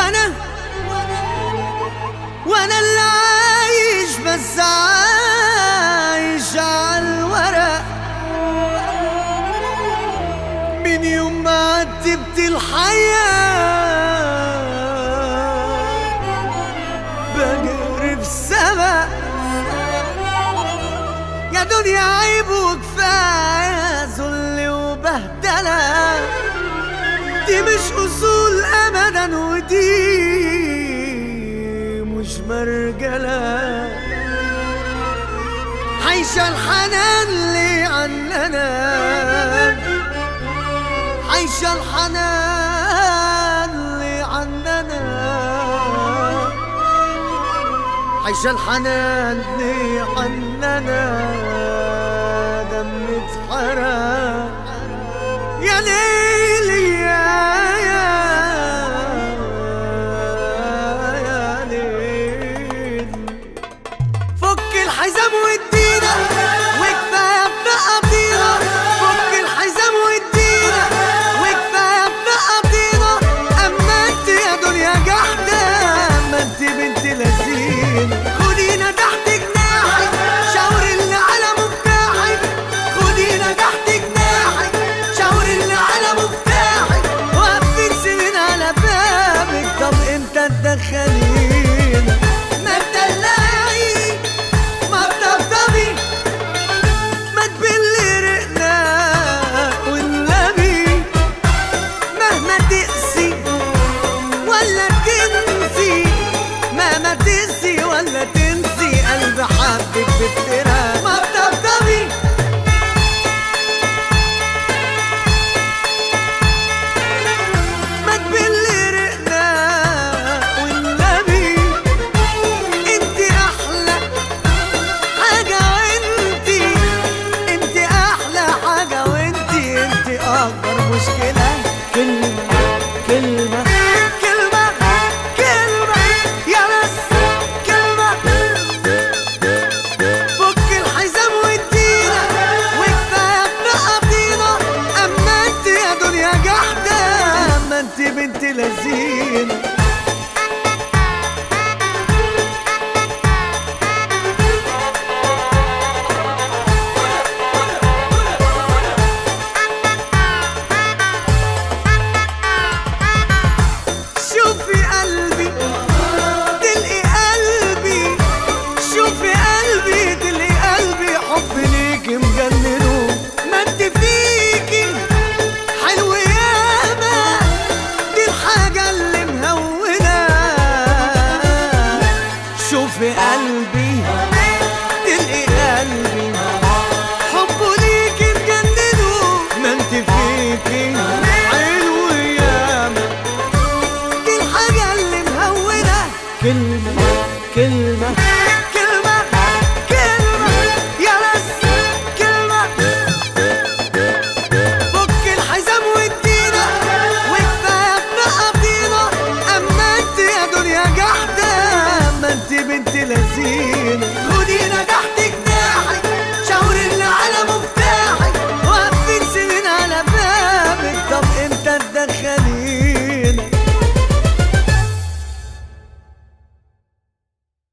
وانا وانا اللي عايش بس عايش على الورق من يوم ما عتبت الحياة بجري في سبق يا دنيا عيب وكفاية ذل وبهدلة دي مش أصول أبدا ودي مش مرجلة عايشة الحنان اللي عننا عايشة الحنان اللي عننا عايشة الحنان اللي عننا دم اتحرق يا ليلي يا يا يا ليل فك الحزام وادينا وكفايه بنقضينا فك الحزام وادينا وكفايه بنقضينا اما انت يا دنيا جحده اما انت بنت لذينه خدينا تحت جناحي شاور اللي على مفتاحي خدينا تحت جناحي شاور اللي على مفتاحي واقفين سنين على بابك طب امتى تدخلينا ما تدلعي ما تطبطبي ما تبلي رقنا والنبي مهما تقسي ولا تنسي مهما تقسي ولا تنسي قلب حبك بافتراء ما تطبطبي ما تبلي رقنا والنبي انت احلى حاجة وانتي انت احلى حاجة وانتي انت اكبر مشكلة كلمة كلمة كلمة كلمة يا بس كلمة فك الحزام وادينا وكفاية بنقضينا اما انت يا دنيا جحدة اما انت بنت لذينة شوفي قلبي تلقي قلبي شوفي قلبي تلقي قلبي حب ليكي مجننه ما انت فيكي حلو ياما دي الحاجة اللي مهونة شوفي قلبي تلقي قلبي حبه ليكي مجننه ما انت فيكي حلو ياما دي الحاجة اللي مهونة كلمة كلمة